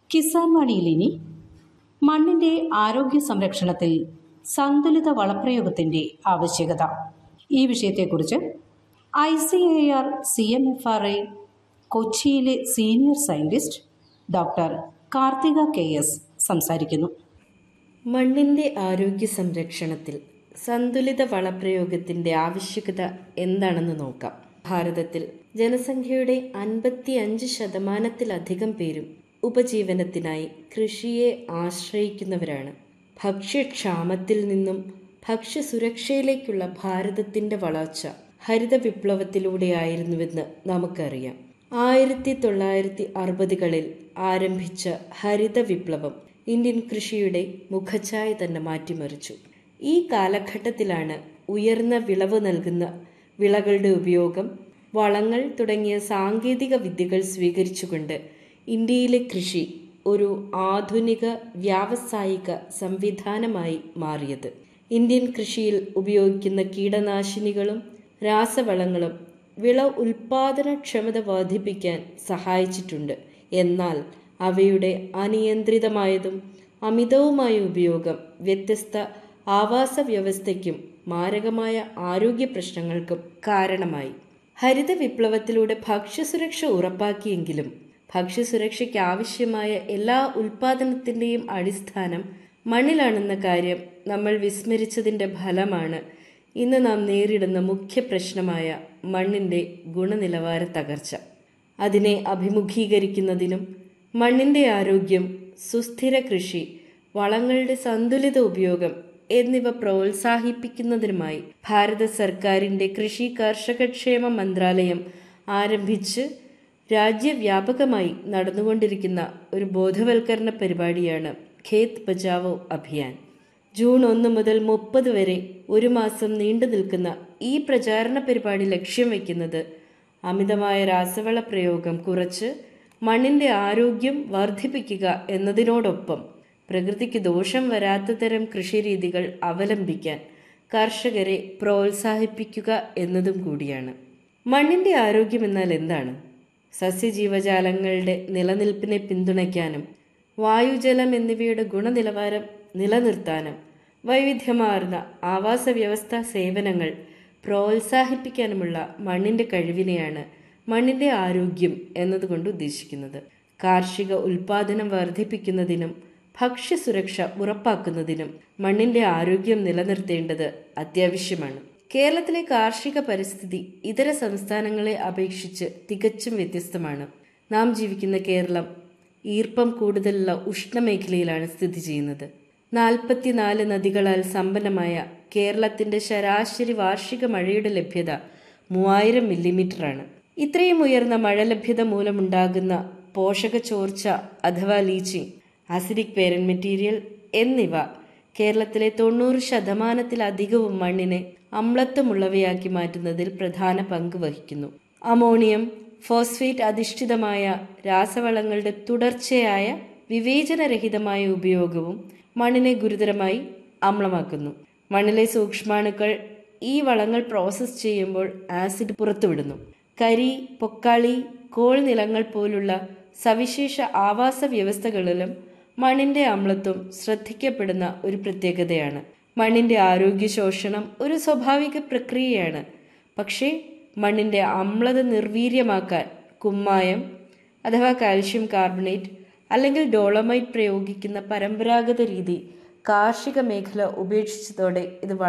കിസാൻ വാണിയിൽ ഇനി മണ്ണിന്റെ ആരോഗ്യ സംരക്ഷണത്തിൽ സന്തുലിത വളപ്രയോഗത്തിന്റെ ആവശ്യകത ഈ വിഷയത്തെക്കുറിച്ച് I C A R C M F R I കൊച്ചിയിലെ senior scientist doctor Karthika K S സംസാരിക്കുന്നു മണ്ണിന്റെ ആരോഗ്യ സംരക്ഷണത്തിൽ സന്തുലിത വളപ്രയോഗത്തിന്റെ ആവശ്യകത എന്താണെന്ന് നോക്കാം ഭാരതത്തിൽ ജനസംഖ്യയുടെ അൻപത്തി അഞ്ച് ശതമാനത്തിലധികം പേരും ഉപജീവനത്തിനായി കൃഷിയെ ആശ്രയിക്കുന്നവരാണ് ഭക്ഷ്യക്ഷാമത്തിൽ നിന്നും ഭക്ഷ്യസുരക്ഷയിലേക്കുള്ള ഭാരതത്തിന്റെ വളർച്ച ഹരിത വിപ്ലവത്തിലൂടെയായിരുന്നുവെന്ന് നമുക്കറിയാം ആയിരത്തി തൊള്ളായിരത്തി അറുപതുകളിൽ ആരംഭിച്ച ഹരിത വിപ്ലവം ഇന്ത്യൻ കൃഷിയുടെ മുഖഛായ തന്നെ മാറ്റിമറിച്ചു ഈ കാലഘട്ടത്തിലാണ് ഉയർന്ന വിളവ് നൽകുന്ന വിളകളുടെ ഉപയോഗം വളങ്ങൾ തുടങ്ങിയ സാങ്കേതിക വിദ്യകൾ സ്വീകരിച്ചുകൊണ്ട് ഇന്ത്യയിലെ കൃഷി ഒരു ആധുനിക വ്യാവസായിക സംവിധാനമായി മാറിയത് ഇന്ത്യൻ കൃഷിയിൽ ഉപയോഗിക്കുന്ന കീടനാശിനികളും രാസവളങ്ങളും വിള ഉൽപാദനക്ഷമത വർദ്ധിപ്പിക്കാൻ സഹായിച്ചിട്ടുണ്ട് എന്നാൽ അവയുടെ അനിയന്ത്രിതമായതും അമിതവുമായ ഉപയോഗം വ്യത്യസ്ത ആവാസ വ്യവസ്ഥയ്ക്കും മാരകമായ ആരോഗ്യ പ്രശ്നങ്ങൾക്കും കാരണമായി ഹരിത വിപ്ലവത്തിലൂടെ ഭക്ഷ്യസുരക്ഷ ഉറപ്പാക്കിയെങ്കിലും ഭക്ഷ്യസുരക്ഷയ്ക്ക് ആവശ്യമായ എല്ലാ ഉൽപാദനത്തിൻ്റെയും അടിസ്ഥാനം മണ്ണിലാണെന്ന കാര്യം നമ്മൾ വിസ്മരിച്ചതിൻ്റെ ഫലമാണ് ഇന്ന് നാം നേരിടുന്ന മുഖ്യ പ്രശ്നമായ മണ്ണിൻ്റെ ഗുണനിലവാര തകർച്ച അതിനെ അഭിമുഖീകരിക്കുന്നതിനും മണ്ണിൻ്റെ ആരോഗ്യം സുസ്ഥിര കൃഷി വളങ്ങളുടെ സന്തുലിത ഉപയോഗം എന്നിവ പ്രോത്സാഹിപ്പിക്കുന്നതിനുമായി ഭാരത സർക്കാരിൻ്റെ കൃഷി കർഷകക്ഷേമ മന്ത്രാലയം ആരംഭിച്ച് രാജ്യവ്യാപകമായി നടന്നുകൊണ്ടിരിക്കുന്ന ഒരു ബോധവൽക്കരണ പരിപാടിയാണ് ഖേത് ബചാവോ അഭിയാൻ ജൂൺ ഒന്ന് മുതൽ മുപ്പത് വരെ ഒരു മാസം നീണ്ടു നിൽക്കുന്ന ഈ പ്രചാരണ പരിപാടി ലക്ഷ്യം വയ്ക്കുന്നത് അമിതമായ രാസവള പ്രയോഗം കുറച്ച് മണ്ണിന്റെ ആരോഗ്യം വർദ്ധിപ്പിക്കുക എന്നതിനോടൊപ്പം പ്രകൃതിക്ക് ദോഷം വരാത്ത തരം കൃഷിരീതികൾ അവലംബിക്കാൻ കർഷകരെ പ്രോത്സാഹിപ്പിക്കുക എന്നതും കൂടിയാണ് മണ്ണിന്റെ ആരോഗ്യം എന്നാൽ എന്താണ് സസ്യജീവജാലങ്ങളുടെ നിലനിൽപ്പിനെ പിന്തുണയ്ക്കാനും വായുജലം എന്നിവയുടെ ഗുണനിലവാരം നിലനിർത്താനും വൈവിധ്യമാർന്ന ആവാസ വ്യവസ്ഥാ സേവനങ്ങൾ പ്രോത്സാഹിപ്പിക്കാനുമുള്ള മണ്ണിന്റെ കഴിവിനെയാണ് മണ്ണിന്റെ ആരോഗ്യം എന്നതുകൊണ്ട് ഉദ്ദേശിക്കുന്നത് കാർഷിക ഉൽപാദനം വർദ്ധിപ്പിക്കുന്നതിനും ഭക്ഷ്യസുരക്ഷ ഉറപ്പാക്കുന്നതിനും മണ്ണിന്റെ ആരോഗ്യം നിലനിർത്തേണ്ടത് അത്യാവശ്യമാണ് കേരളത്തിലെ കാർഷിക പരിസ്ഥിതി ഇതര സംസ്ഥാനങ്ങളെ അപേക്ഷിച്ച് തികച്ചും വ്യത്യസ്തമാണ് നാം ജീവിക്കുന്ന കേരളം ഈർപ്പം കൂടുതലുള്ള ഉഷ്ണമേഖലയിലാണ് സ്ഥിതി ചെയ്യുന്നത് നാൽപ്പത്തിനാല് നദികളാൽ സമ്പന്നമായ കേരളത്തിന്റെ ശരാശരി വാർഷിക മഴയുടെ ലഭ്യത മൂവായിരം മില്ലിമീറ്ററാണ് ഇത്രയും ഉയർന്ന മഴ ലഭ്യത മൂലമുണ്ടാകുന്ന പോഷക ചോർച്ച അഥവാ ലീച്ചിങ് അസിഡിക് പേരൻ മെറ്റീരിയൽ എന്നിവ കേരളത്തിലെ തൊണ്ണൂറ് ശതമാനത്തിലധികവും മണ്ണിനെ അമ്ലത്വമുള്ളവയാക്കി മാറ്റുന്നതിൽ പ്രധാന പങ്ക് വഹിക്കുന്നു അമോണിയം ഫോസ്ഫേറ്റ് അധിഷ്ഠിതമായ രാസവളങ്ങളുടെ തുടർച്ചയായ വിവേചനരഹിതമായ ഉപയോഗവും മണ്ണിനെ ഗുരുതരമായി അമ്ലമാക്കുന്നു മണ്ണിലെ സൂക്ഷ്മാണുക്കൾ ഈ വളങ്ങൾ പ്രോസസ്സ് ചെയ്യുമ്പോൾ ആസിഡ് പുറത്തുവിടുന്നു കരി പൊക്കാളി കോൾ നിലങ്ങൾ പോലുള്ള സവിശേഷ ആവാസ വ്യവസ്ഥകളിലും മണ്ണിന്റെ അമ്ലത്വം ശ്രദ്ധിക്കപ്പെടുന്ന ഒരു പ്രത്യേകതയാണ് മണ്ണിന്റെ ആരോഗ്യ ശോഷണം ഒരു സ്വാഭാവിക പ്രക്രിയയാണ് പക്ഷേ മണ്ണിന്റെ അമ്ലത നിർവീര്യമാക്കാൻ കുമ്മായം അഥവാ കാൽഷ്യം കാർബണേറ്റ് അല്ലെങ്കിൽ ഡോളമൈറ്റ് പ്രയോഗിക്കുന്ന പരമ്പരാഗത രീതി കാർഷിക മേഖല ഉപേക്ഷിച്ചതോടെ ഇത്